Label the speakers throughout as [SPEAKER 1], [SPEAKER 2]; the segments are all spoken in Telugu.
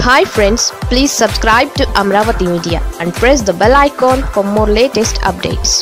[SPEAKER 1] hi friends please subscribe to Amaravati media and press the bell icon for more latest updates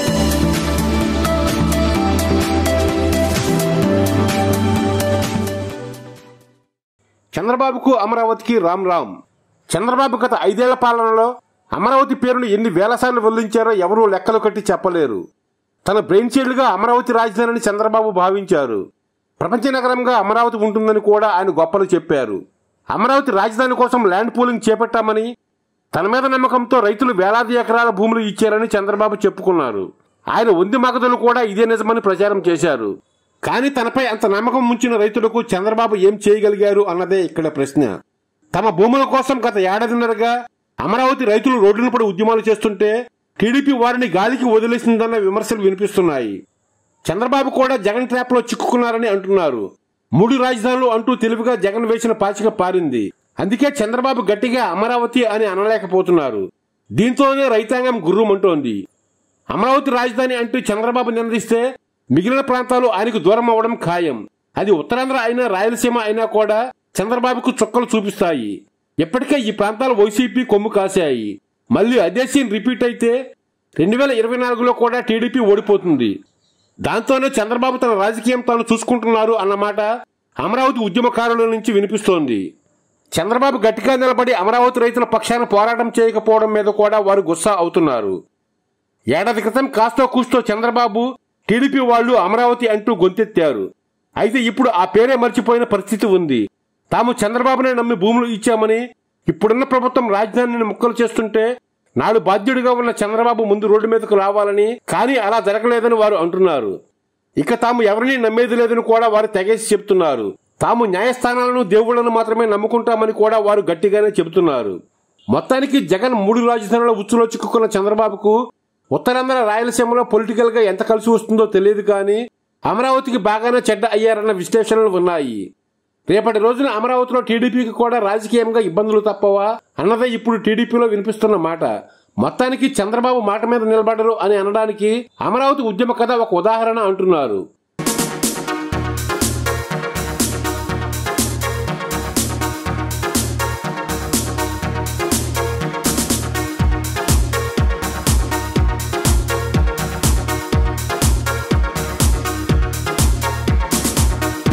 [SPEAKER 2] చంద్రబాబుకు అమరావతికి రామ్ రామ్ చంద్రబాబు గత ఐదేళ్ల పాలనలో అమరావతి పేరును ఎన్ని వేలసార్లు వెల్లించారో ఎవరూ లెక్కలు కట్టి చెప్పలేరు తన బ్రెయిన్ చైల్డ్గా అమరావతి రాజధానిని చంద్రబాబు భావించారు ప్రపంచ నగరంగా అమరావతి ఉంటుందని కూడా ఆయన గొప్పలు చెప్పారు అమరావతి రాజధాని కోసం ల్యాండ్ పూలింగ్ చేపట్టామని తన మీద నమ్మకంతో రైతులు వేలాది ఎకరాల భూములు ఇచ్చారని చంద్రబాబు చెప్పుకున్నారు ఆయన వంది మగదులు కూడా ఇదే నిజమని ప్రచారం చేశారు కానీ తనపై అంత నమ్మకం ఉంచిన రైతులకు చంద్రబాబు ఏం చేయగలిగారు అన్నదే ఇక్కడ ప్రశ్న తమ భూముల కోసం గత ఏడాదిన్నరగా అమరావతి రైతులు రోడ్డున పడి ఉద్యమాలు చేస్తుంటే టీడీపీ వారిని గాలికి వదిలేసిందన్న విమర్శలు వినిపిస్తున్నాయి చంద్రబాబు కూడా జగన్ ట్రాప్ లో చిక్కుకున్నారని అంటున్నారు మూడు రాజధానులు అంటూ తెలివిగా జగన్ వేసిన పాచిక పారింది అందుకే చంద్రబాబు గట్టిగా అమరావతి అని అనలేకపోతున్నారు దీంతోనే రైతాంగం గుర్రుమంటోంది అమరావతి రాజధాని అంటూ చంద్రబాబు నినదిస్తే మిగిలిన ప్రాంతాలు ఆయనకు దూరం అవ్వడం ఖాయం అది ఉత్తరాంధ్ర అయినా రాయలసీమ అయినా కూడా చంద్రబాబుకు చుక్కలు చూపిస్తాయి ఇప్పటికే ఈ ప్రాంతాలు వైసీపీ కొమ్ము కాశాయి మళ్ళీ అదే సీన్ రిపీట్ అయితే రెండు వేల ఇరవై నాలుగులో కూడా టీడీపీ ఓడిపోతుంది దాంతోనే చంద్రబాబు తన రాజకీయం తాను చూసుకుంటున్నారు అన్నమాట అమరావతి ఉద్యమకారుల నుంచి వినిపిస్తోంది చంద్రబాబు గట్టిగా నిలబడి అమరావతి రైతుల పక్షాన పోరాటం చేయకపోవడం మీద కూడా వారు గుస్సా అవుతున్నారు ఏడాది క్రితం కాస్తో కూస్తో చంద్రబాబు టీడీపీ వాళ్ళు అమరావతి అంటూ గొంతెత్తారు అయితే ఇప్పుడు ఆ పేరే మర్చిపోయిన పరిస్థితి ఉంది తాము చంద్రబాబునే నమ్మి భూములు ఇచ్చామని ఇప్పుడున్న ప్రభుత్వం రాజధానిని ముక్కలు చేస్తుంటే నాడు బాధ్యుడిగా ఉన్న చంద్రబాబు ముందు రోడ్డు మీదకు రావాలని కానీ అలా జరగలేదని వారు అంటున్నారు ఇక తాము ఎవరిని నమ్మేది లేదని కూడా వారు తెగేసి చెబుతున్నారు తాము న్యాయస్థానాలను దేవుళ్లను మాత్రమే నమ్ముకుంటామని కూడా వారు గట్టిగానే చెబుతున్నారు మొత్తానికి జగన్ మూడు రాజధానుల ఉచ్చులో చిక్కుకున్న చంద్రబాబుకు ఉత్తరాంధ్ర రాయలసీమలో పొలిటికల్ గా ఎంత కలిసి వస్తుందో తెలియదు కానీ అమరావతికి బాగానే చెడ్డ అయ్యారన్న విశ్లేషణలు ఉన్నాయి రేపటి రోజున అమరావతిలో టీడీపీకి కూడా రాజకీయంగా ఇబ్బందులు తప్పవా అన్నదే ఇప్పుడు టీడీపీలో వినిపిస్తున్న మాట మొత్తానికి చంద్రబాబు మాట మీద నిలబడరు అని అనడానికి అమరావతి ఉద్యమ కథ ఒక ఉదాహరణ అంటున్నారు